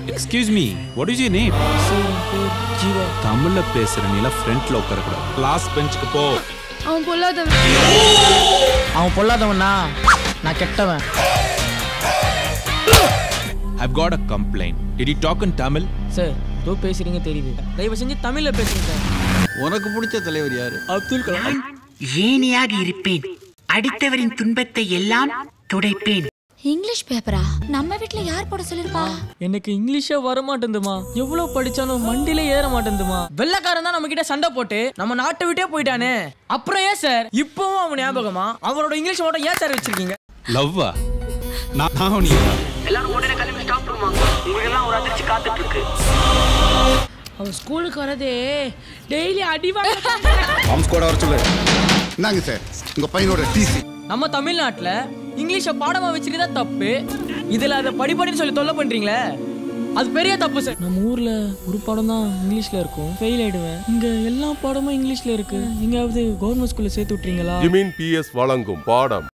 Excuse me what is your name sir என் பேர் ஜீவா தமிழ்ல பேசுற நீல ஃப்ரண்ட்ல உட்காரக்கூடாது கிளாஸ் பெஞ்சுக்கு போ அவன் பொல்லாதவன் அவன் பொல்லாதவனா நான் கெட்டவன் I've got a complaint. Did you talk in Tamil? Sir ஏதோ பேசுறீங்க தெரியுது தயவு செஞ்சு தமிழ்ல பேசுங்க சார் உனக்கு பிடிச்ச தலைவர் யாரு அப்துல் கலாம் ஏனியாக இருப்பேன் அடித்தவரின் துன்பத்தை எல்லாம் துடைப்பேன் இங்கிலீஷ் பேப்பரா நம்ம வீட்ல யார் போட சொல்லிருப்பா எனக்கு இங்கிலீஷே வர மாட்டேங்குதுமா எவ்வளவு படிச்சாலும் மண்டியில ஏற மாட்டேங்குதுமா வெள்ளக்காரன் தான் நம்ம கிட்ட சண்டை போட்டு நம்ம நாட்டை விட்டே போயிட்டானே அப்புறம் ஏன் சார் இப்பவும் அவன் ஞாபகமா அவனோட இங்கிலீஷ் மட்டும் ஏன் சார் வச்சிருக்கீங்க லவ்வா நான் நான் உன்னை எல்லாரும் உடனே கிளம்பி ஸ்டாப் பண்ணுவாங்க உங்களுக்கு எல்லாம் ஒரு அதிர்ச்சி காத்துட்டு இருக்கு அவன் ஸ்கூலுக்கு வரதே டெய்லி அடி வாங்க பாம்ஸ் கூட வர சொல்லு இந்தாங்க சார் உங்க பையனோட டிசி நம்ம தமிழ்நாட்டுல இங்கிலீஷை பாடமா வச்சிருக்கதா தப்பு இதுல அதை படிப்படின்னு சொல்லி தொல்லை பண்றீங்களே அது பெரிய தப்பு சார் நம்ம ஊர்ல ஒரு பாடம் தான் இங்கிலீஷ்ல இருக்கும் ஃபெயில் ஆயிடுவேன் இங்க எல்லா பாடமும் இங்கிலீஷ்ல இருக்கு எங்கேயாவது கவர்மெண்ட் ஸ்கூல்ல சேர்த்து விட்டுறீங்களா ஜிமின் பிஎஸ் வழங்கும் பாடம்